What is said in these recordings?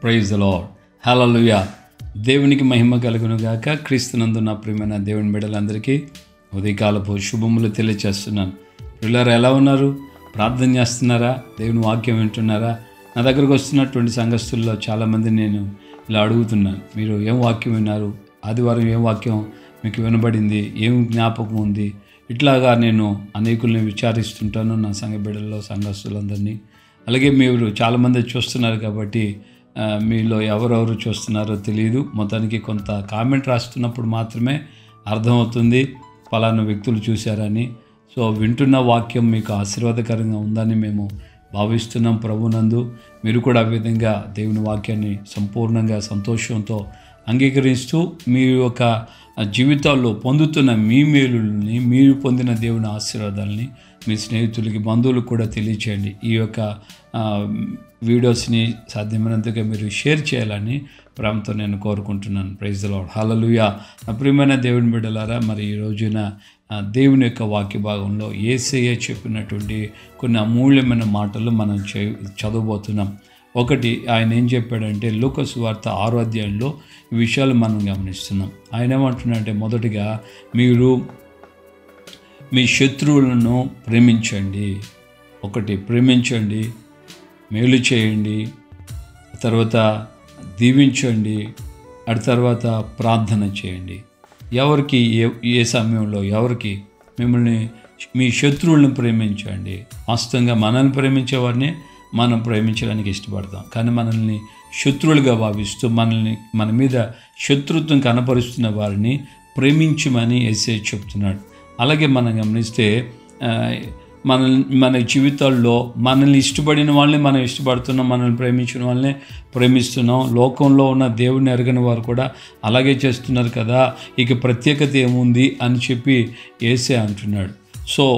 praise the lord హల్లెలూయా దేవునికి మహిమ కలుగును గాక క్రీస్తునందు నా ప్రియమైన దేవుని బిడ్డలందరికీ ఉదయకాలపు శుభములు తెలియచేస్తున్నాను పిల్లలు ఎలా ఉన్నారు ప్రార్థన చేస్తున్నారా దేవుని వాక్యం వింటున్నారా నా దగ్గరకు వస్తున్నటువంటి సంఘస్థుల్లో చాలామంది నేను ఇలా అడుగుతున్నాను మీరు ఏం వాక్యం విన్నారు ఆదివారం ఏం వాక్యం మీకు వినబడింది ఏం జ్ఞాపకం ఉంది ఇట్లాగా నేను అనేకుల్ని విచారిస్తుంటాను నా సంఘ బిడ్డల్లో సంఘస్థులందరినీ అలాగే మీరు చాలామంది చూస్తున్నారు కాబట్టి ఆ, మీలో ఎవరెవరు చూస్తున్నారో తెలియదు మొత్తానికి కొంత కామెంట్ రాస్తున్నప్పుడు మాత్రమే అర్థమవుతుంది ఫలానా వ్యక్తులు చూశారని సో వింటున్న వాక్యం మీకు ఆశీర్వాదకరంగా ఉందని మేము భావిస్తున్నాం ప్రభునందు మీరు కూడా ఆ విధంగా దేవుని వాక్యాన్ని సంపూర్ణంగా సంతోషంతో అంగీకరిస్తూ మీ యొక్క జీవితాల్లో పొందుతున్న మీ మేలుల్ని మీరు పొందిన దేవుని ఆశీర్వాదాలని మీ స్నేహితులకి బంధువులకు కూడా తెలియచేయండి ఈ యొక్క ఆ, వీడియోస్ని సాధ్యమైనంతగా మీరు షేర్ చేయాలని ప్రేమతో నేను కోరుకుంటున్నాను ప్రైజ్ లాడ్ హలలుయా నా ప్రియమైన దేవుని బిడ్డలారా మరి ఈ రోజున ఆ, దేవుని యొక్క వాక్య భాగంలో ఏసయ్య చెప్పినటువంటి కొన్ని అమూల్యమైన మాటలు మనం చే చదవబోతున్నాం ఒకటి ఆయన ఏం చెప్పాడంటే లూకస్ వార్త ఆరో అధ్యాయంలో ఈ విషయాలు మనం గమనిస్తున్నాం ఆయన ఏమంటున్నాడంటే మొదటిగా మీరు మీ శత్రువులను ప్రేమించండి ఒకటి ప్రేమించండి మేలు చేయండి తర్వాత దీవించండి ఆ తర్వాత ప్రార్థన చేయండి ఎవరికి ఏ ఏ సమయంలో ఎవరికి మిమ్మల్ని మీ శత్రువులను ప్రేమించండి వాస్తవంగా మనల్ని ప్రేమించే వారిని మనం ప్రేమించడానికి ఇష్టపడతాం కానీ మనల్ని శత్రువులుగా భావిస్తూ మనల్ని మన మీద శత్రుత్వం కనపరుస్తున్న వారిని ప్రేమించమని ఎస్ఏ చెప్తున్నాడు అలాగే మనం గమనిస్తే ఆ, మన మన జీవితాల్లో మనల్ని ఇష్టపడిన వాళ్ళని మనం ఇష్టపడుతున్నాం మనల్ని ప్రేమించిన వాళ్ళని ప్రేమిస్తున్నాం లోకంలో ఉన్న దేవుని ఎరగని వారు కూడా అలాగే చేస్తున్నారు కదా ఇక ప్రత్యేకత ఏముంది అని చెప్పి ఏసే అంటున్నాడు సో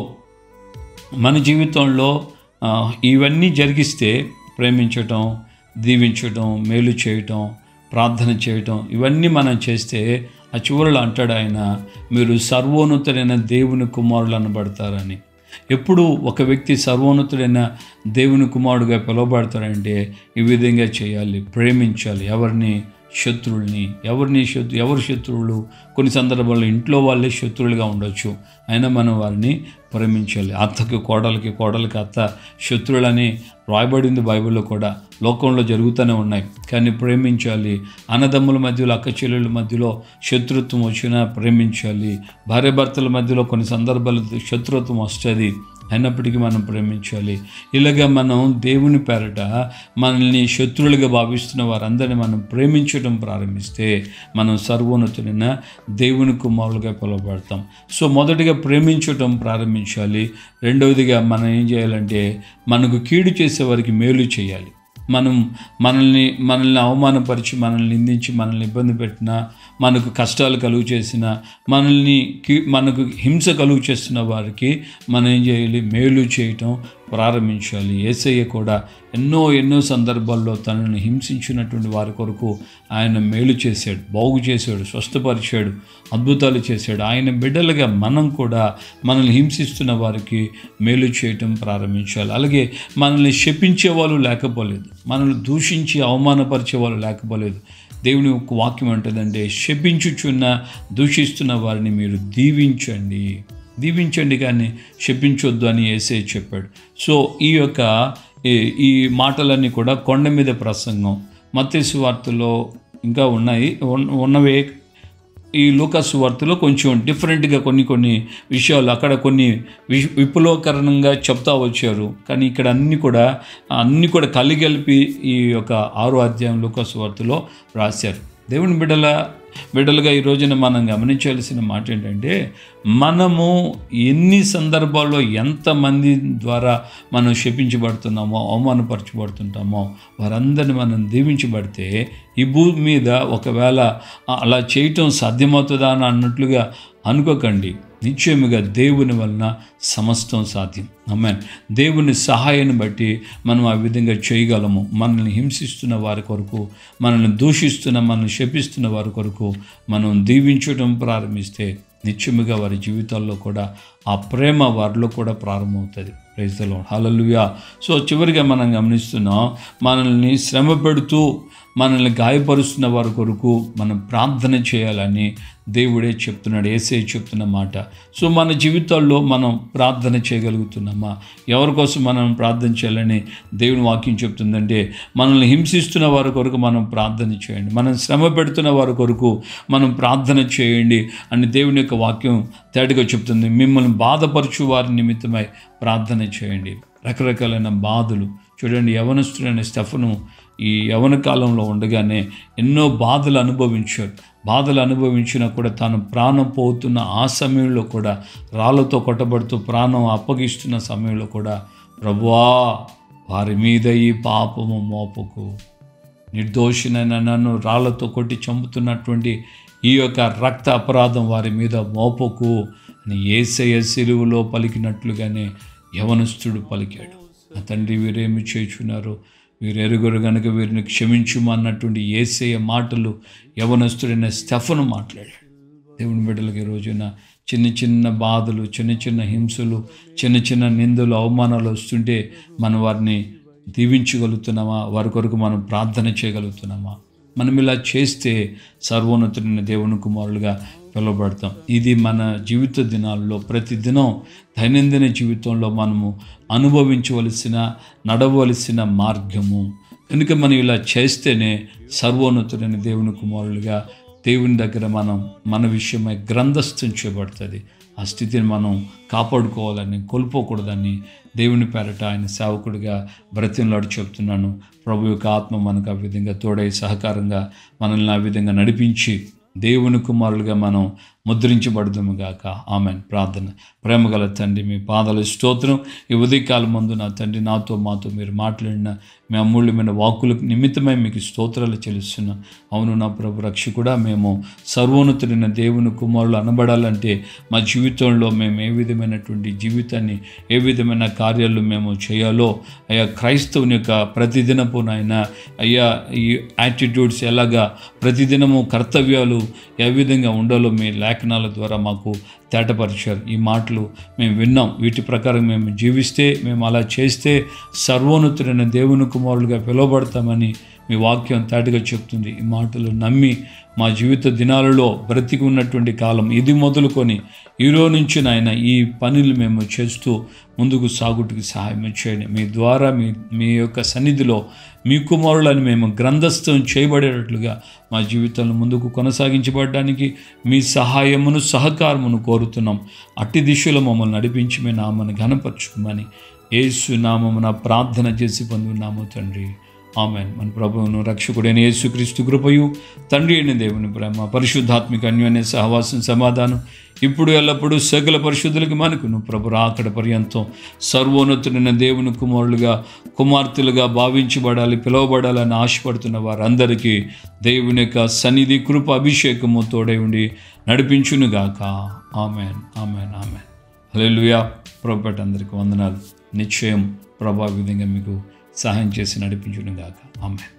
మన జీవితంలో ఆ, ఇవన్నీ జరిగిస్తే ప్రేమించటం దీవించటం మేలు చేయటం ప్రార్థన చేయటం ఇవన్నీ మనం చేస్తే ఆ చివరిలో అంటాడు ఆయన మీరు సర్వోన్నతుడైన దేవుని కుమారులు అనబడతారని ఎప్పుడు ఒక వ్యక్తి సర్వోన్నతుడైన దేవుని కుమారుడుగా పిలువబడతాడంటే ఈ విధంగా చేయాలి ప్రేమించాలి ఎవరిని శత్రువుల్ని ఎవరిని శత్రు ఎవరు శత్రువులు కొన్ని సందర్భాల్లో ఇంట్లో వాళ్ళే శత్రువులుగా ఉండొచ్చు అయినా మనం వారిని ప్రేమించాలి అత్తకి కోడలకి కోడలకి అత్త శత్రువులని రాయబడింది బైబిల్లో కూడా లోకంలో జరుగుతూనే ఉన్నాయి కానీ ప్రేమించాలి అన్నదమ్ముల మధ్యలో అక్క చెల్లెళ్ళ మధ్యలో శత్రుత్వం వచ్చినా ప్రేమించాలి భార్యాభర్తల మధ్యలో కొన్ని సందర్భాలు శత్రుత్వం వస్తుంది అయినప్పటికీ మనం ప్రేమించాలి ఇలాగా మనం దేవుని పేరట మనల్ని శత్రువులుగా భావిస్తున్న వారందరినీ మనం ప్రేమించడం ప్రారంభిస్తే మనం సర్వోన్నతుడైన దేవుని కుమారులుగా పిలువబడతాం సో మొదటిగా ప్రేమించటం ప్రారంభించాలి రెండవదిగా మనం ఏం చేయాలంటే మనకు కీడు చేసే వారికి మేలు చేయాలి మనం మనల్ని మనల్ని అవమానపరిచి మనల్ని నిందించి మనల్ని ఇబ్బంది పెట్టినా మనకు కష్టాలు కలుగు చేసిన మనల్ని కి- మనకు హింస కలుగు చేస్తున్న వారికి మనం ఏం చేయాలి మేలు చేయటం ప్రారంభించాలి ఏసయ్య కూడా ఎన్నో ఎన్నో సందర్భాల్లో తనని హింసించినటువంటి వారి కొరకు ఆయన మేలు చేశాడు బాగు చేశాడు స్వస్థపరిచాడు అద్భుతాలు చేశాడు ఆయన బిడ్డలుగా మనం కూడా మనల్ని హింసిస్తున్న వారికి మేలు చేయటం ప్రారంభించాలి అలాగే మనల్ని శపించే వాళ్ళు లేకపోలేదు మనల్ని దూషించి అవమానపరిచే వాళ్ళు లేకపోలేదు దేవుని ఒక వాక్యం అంటుందంటే శపించుచున్న దూషిస్తున్న వారిని మీరు దీవించండి దీవించండి కానీ శపించొద్దు అని ఏసే చెప్పాడు సో ఈ యొక్క ఈ- ఈ మాటలన్నీ కూడా కొండ మీద ప్రసంగం మత్తేసు వార్తలో ఇంకా ఉన్నాయి ఉన్న- ఉన్నవే ఈ లూకాసు వార్తలో కొంచెం డిఫరెంట్గా కొన్ని కొన్ని విషయాలు అక్కడ కొన్ని వి విపులోకరణంగా చెప్తా వచ్చారు కానీ ఇక్కడ అన్ని కూడా అన్ని కూడా కలిగలిపి ఈ యొక్క ఆరో అధ్యాయం లూకాసు వార్తలో రాశారు దేవుని బిడ్డల బిడ్డలుగా ఈ రోజున మనం గమనించాల్సిన మాట ఏంటంటే మనము ఎన్ని సందర్భాల్లో ఎంతమంది ద్వారా మనం శపించబడుతున్నామో అవమానపరచబడుతుంటామో వారందరిని మనం దీవించబడితే ఈ భూమి మీద ఒకవేళ అలా చేయటం సాధ్యమవుతుందా అని అన్నట్లుగా అనుకోకండి నిశ్చయముగా దేవుని వలన సమస్తం సాధ్యం అమ్మాయి దేవుని సహాయాన్ని బట్టి మనం ఆ విధంగా చేయగలము మనల్ని హింసిస్తున్న వారి కొరకు మనల్ని దూషిస్తున్న మనల్ని శపిస్తున్న వారి కొరకు మనం దీవించడం ప్రారంభిస్తే నిత్యముగా వారి జీవితాల్లో కూడా ఆ ప్రేమ వారిలో కూడా ప్రారంభమవుతుంది praise the lord hallelujah so చివరిగా మనం గమనిస్తున్నాం మనల్ని శ్రమ పెడుతూ మనల్ని గాయపరుస్తున్న వారి కొరకు మనం ప్రార్థన చేయాలని దేవుడే చెప్తున్నాడు ఏసే చెప్తున్న మాట సో మన జీవితాల్లో మనం ప్రార్థన చేయగలుగుతున్నామా ఎవరి కోసం మనం ప్రార్థన చేయాలని దేవుని వాక్యం చెప్తుందంటే మనల్ని హింసిస్తున్న వారి కొరకు మనం ప్రార్థన చేయండి మనం శ్రమ పెడుతున్న వారి కొరకు మనం ప్రార్థన చేయండి అని దేవుని యొక్క వాక్యం తేటగా చెప్తుంది మిమ్మల్ని బాధపరచు వారి నిమిత్తమై ప్రార్థన చేయండి రకరకాలైన బాధలు చూడండి యవనస్తుడైన స్టెఫను ఈ యవన కాలంలో ఉండగానే ఎన్నో బాధలు అనుభవించాడు బాధలు అనుభవించినా కూడా తాను ప్రాణం పోతున్న ఆ సమయంలో కూడా రాళ్ళతో కొట్టబడుతూ ప్రాణం అప్పగిస్తున్న సమయంలో కూడా ప్రభువా వారి మీద ఈ పాపము మోపకు నిర్దోషినైన నన్ను రాళ్లతో కొట్టి చంపుతున్నటువంటి ఈ యొక్క రక్త అపరాధం వారి మీద మోపకు అని ఏసయ్య సిలువలో పలికినట్లుగానే యవనస్తుడు పలికాడు నా తండ్రి వీరేమి చేయుచున్నారు వీరు ఎరుగురు గనుక వీరిని క్షమించుమన్నటువంటి ఏసయ్య మాటలు యవనస్తుడైన స్టెఫను మాట్లాడాడు దేవుని బిడ్డలకి ఈ రోజున చిన్న చిన్న బాధలు చిన్న చిన్న హింసలు చిన్న చిన్న నిందలు అవమానాలు వస్తుంటే మనం వారిని దీవించగలుగుతున్నామా వారి కొరకు మనం ప్రార్థన చేయగలుగుతున్నామా మనం ఇలా చేస్తే సర్వోన్నతుడైన దేవుని కుమారులుగా పిలువబడతాం ఇది మన జీవిత దినాల్లో ప్రతిదినం దైనందిన జీవితంలో మనము అనుభవించవలసిన నడవలసిన మార్గము కనుక మనం ఇలా చేస్తేనే సర్వోన్నతుడైన దేవుని కుమారులుగా దేవుని దగ్గర మనం మన విషయమై గ్రంథస్థం చేయబడుతుంది ఆ స్థితిని మనం కాపాడుకోవాలని కోల్పోకూడదని దేవుని పేరట ఆయన సేవకుడిగా బ్రతిమలాడు చెప్తున్నాను ప్రభు యొక్క ఆత్మ మనకు ఆ విధంగా తోడై సహకారంగా మనల్ని ఆ విధంగా నడిపించి దేవుని కుమారులుగా మనం ముద్రించబడదుము గాక ఆమెన్ ప్రార్థన ప్రేమగల తండ్రి మీ పాదాల స్తోత్రం ఈ ఉదయకాలం ముందు నా తండ్రి నాతో మాతో మీరు మాట్లాడిన మీ అమూల్యమైన వాక్కులకు నిమిత్తమై మీకు స్తోత్రాలు చెల్లిస్తున్నాం అవును నా ప్రభు రక్షకుడా మేము సర్వోన్నతుడైన దేవుని కుమారులు అనబడాలంటే మా జీవితంలో మేము ఏ విధమైనటువంటి జీవితాన్ని ఏ విధమైన కార్యాలు మేము చేయాలో అయ్యా క్రైస్తవుని యొక్క ప్రతిదినపు నాయన అయ్యా ఈ యాటిట్యూడ్స్ ఎలాగా ప్రతిదినము కర్తవ్యాలు ఏ విధంగా ఉండాలో మీ లేఖనాల ద్వారా మాకు తేటపరిచారు ఈ మాటలు మేము విన్నాం వీటి ప్రకారం మేము జీవిస్తే మేము అలా చేస్తే సర్వోన్నతుడైన దేవుని కుమారులుగా పిలువబడతామని మీ వాక్యం తేటగా చెప్తుంది ఈ మాటలు నమ్మి మా జీవిత దినాలలో బ్రతికి ఉన్నటువంటి కాలం ఇది మొదలుకొని ఈరో నుంచి నాయన ఈ పనులు మేము చేస్తూ ముందుకు సాగుటికి సహాయం చేయండి మీ ద్వారా మీ మీ యొక్క సన్నిధిలో మీ కుమారులని మేము గ్రంథస్థం చేయబడేటట్లుగా మా జీవితంలో ముందుకు కొనసాగించబడడానికి మీ సహాయమును సహకారమును కోరుతున్నాం అట్టి దిశలో మమ్మల్ని నడిపించి మీ నామను ఘనపరచుకోమని ఏసు నామమున ప్రార్థన చేసి పొందున్నాము తండ్రి ఆమెన్ మన ప్రభువును రక్షకుడైన యేసుక్రీస్తు కృపయు తండ్రి అయిన దేవుని ప్రేమ పరిశుద్ధాత్మిక అన్యోన్య సహవాసం సమాధానం ఇప్పుడు ఎల్లప్పుడూ సకల పరిశుద్ధులకి మనకును ప్రభు రాకడ పర్యంతం సర్వోన్నతుడైన దేవుని కుమారులుగా కుమార్తెలుగా భావించబడాలి పిలువబడాలని ఆశపడుతున్న వారందరికీ దేవుని యొక్క సన్నిధి కృప అభిషేకము తోడై ఉండి నడిపించునుగాక ఆమెన్ ఆమెన్ ఆమెన్ హల్లెలూయా ప్రభుపేట అందరికీ వందనాలు నిశ్చయం ప్రభా విధంగా మీకు సహాయం చేసి నడిపించును గాక ఆమె